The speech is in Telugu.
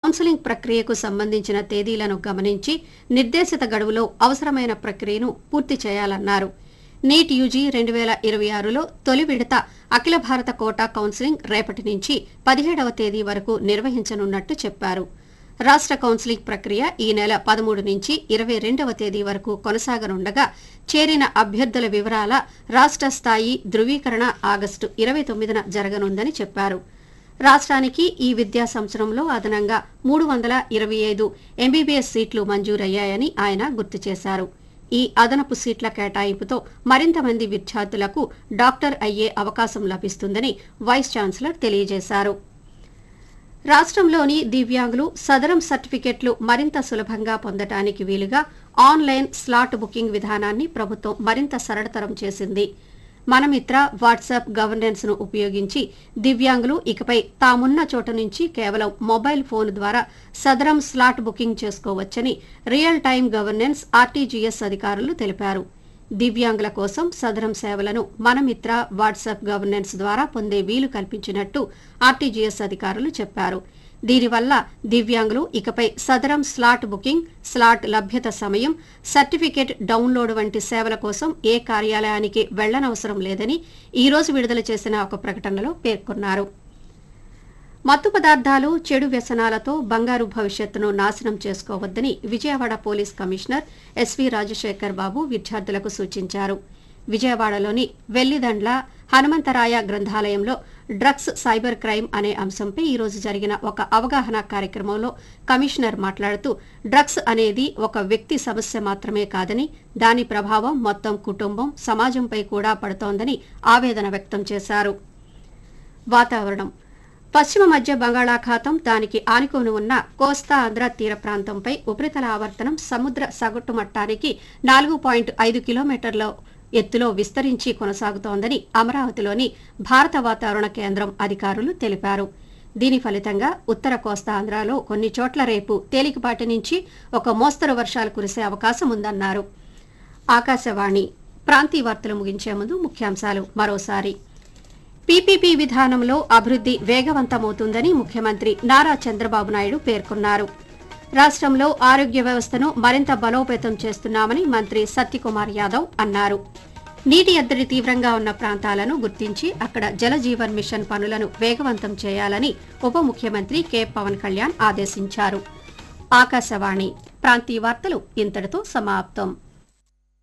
కౌన్సిలింగ్ ప్రక్రియకు సంబంధించిన తేదీలను గమనించి నిర్దేశిత గడువులో అవసరమైన ప్రక్రియను పూర్తి చేయాలన్నారు నీట్ యూజీ రెండు వేల ఇరవై ఆరులో తొలి విడత అఖిల భారత కోటా కౌన్సిలింగ్ రేపటి నుంచి పదిహేడవ తేదీ వరకు నిర్వహించనున్నట్టు చెప్పారు రాష్ట్ర కౌన్సిలింగ్ ప్రక్రియ ఈ నెల పదమూడు నుంచి ఇరవై రెండవ తేదీ వరకు కొనసాగనుండగా చేరిన అభ్యర్థుల వివరాల రాష్ట్ర స్థాయి ధృవీకరణ ఆగస్టు ఇరవై తొమ్మిదిన జరగనుందని చెప్పారు రాష్ట్రానికి ఈ విద్యా సంవత్సరంలో అదనంగా మూడు వందల ఇరవై ఐదు ఎంబీబీఎస్ సీట్లు మంజూరయ్యాయని ఆయన గుర్తు చేశారు ఈ అదనపు సీట్ల కేటాయింపుతో మరింత మంది విద్యార్థులకు డాక్టర్ అయ్యే అవకాశం లభిస్తుందని వైస్ ఛాన్సలర్ తెలియజేశారు రాష్ట్రంలోని దివ్యాంగులు సదరం సర్టిఫికెట్లు మరింత సులభంగా పొందటానికి వీలుగా ఆన్లైన్ స్లాట్ బుకింగ్ విధానాన్ని ప్రభుత్వం మరింత సరళతరం చేసింది మనమిత్ర వాట్సాప్ గవర్నెన్స్ ను ఉపయోగించి దివ్యాంగులు ఇకపై తామున్న చోట నుంచి కేవలం మొబైల్ ఫోన్ ద్వారా సదరం స్లాట్ బుకింగ్ చేసుకోవచ్చని రియల్ టైం గవర్నెన్స్ ఆర్టీజీఎస్ అధికారులు తెలిపారు దివ్యాంగుల కోసం సదరం సేవలను మనమిత్ర వాట్సాప్ గవర్నెన్స్ ద్వారా పొందే వీలు కల్పించినట్టు ఆర్టీజీఎస్ అధికారులు చెప్పారు దీనివల్ల దివ్యాంగులు ఇకపై సదరం స్లాట్ బుకింగ్ స్లాట్ లభ్యత సమయం సర్టిఫికేట్ డౌన్లోడ్ వంటి సేవల కోసం ఏ కార్యాలయానికి వెళ్లనవసరం లేదని ఈ రోజు విడుదల చేసిన ఒక ప్రకటనలో పేర్కొన్నారు మత్తు పదార్థాలు చెడు వ్యసనాలతో బంగారు భవిష్యత్తును నాశనం చేసుకోవద్దని Vijayawada police commissioner SV Rajasekhar Babu విద్యార్థులకు సూచించారు విజయవాడలోని వెల్లిదండ్ల హనుమంతరాయ గ్రంథాలయంలో డ్రగ్స్ సైబర్ క్రైమ్ అనే అంశంపై ఈ రోజు జరిగిన ఒక అవగాహన కార్యక్రమంలో కమిషనర్ మాట్లాడుతూ డ్రగ్స్ అనేది ఒక వ్యక్తి సమస్య మాత్రమే కాదని దాని ప్రభావం మొత్తం కుటుంబం సమాజంపై కూడా పడుతోందని ఆవేదన వ్యక్తం చేశారు వాతావరణం పశ్చిమ మధ్య బంగాళాఖాతం దానికి ఆనుకొని ఉన్న కోస్తా ఆంధ్ర తీర ప్రాంతంపై ఉపరితల ఆవర్తనం సముద్ర సగటు మట్టానికి నాలుగు పాయింట్ ఐదు కిలోమీటర్ల ఎత్తులో విస్తరించి కొనసాగుతోందని అమరావతిలోని భారత వాతావరణ కేంద్రం అధికారులు తెలిపారు దీని ఫలితంగా ఉత్తర కోస్తా ఆంధ్రాలో కొన్ని చోట్ల రేపు తేలికపాటి నుంచి ఒక మోస్తరు వర్షాలు కురిసే అవకాశం ఉందన్నారు ఆకాశవాణి ప్రాంతీయ వార్తలు ముగించే ముందు ముఖ్యాంశాలు మరోసారి పీపీపీ విధానంలో అభివృద్ది వేగవంతమవుతుందని ముఖ్యమంత్రి నారా చంద్రబాబు నాయుడు పేర్కొన్నారు రాష్ట్రంలో ఆరోగ్య వ్యవస్థను మరింత బలోపేతం చేస్తున్నామని మంత్రి సత్యకుమార్ యాదవ్ అన్నారు నీటి ఎద్దడి తీవ్రంగా ఉన్న ప్రాంతాలను గుర్తించి అక్కడ జలజీవన్ మిషన్ పనులను వేగవంతం చేయాలని ఉప ముఖ్యమంత్రి కె పవన్ కళ్యాణ్ ఆదేశించారు ఆకాశవాణి ప్రాంతీయ వార్తలు ఇంతటితో సమాప్తం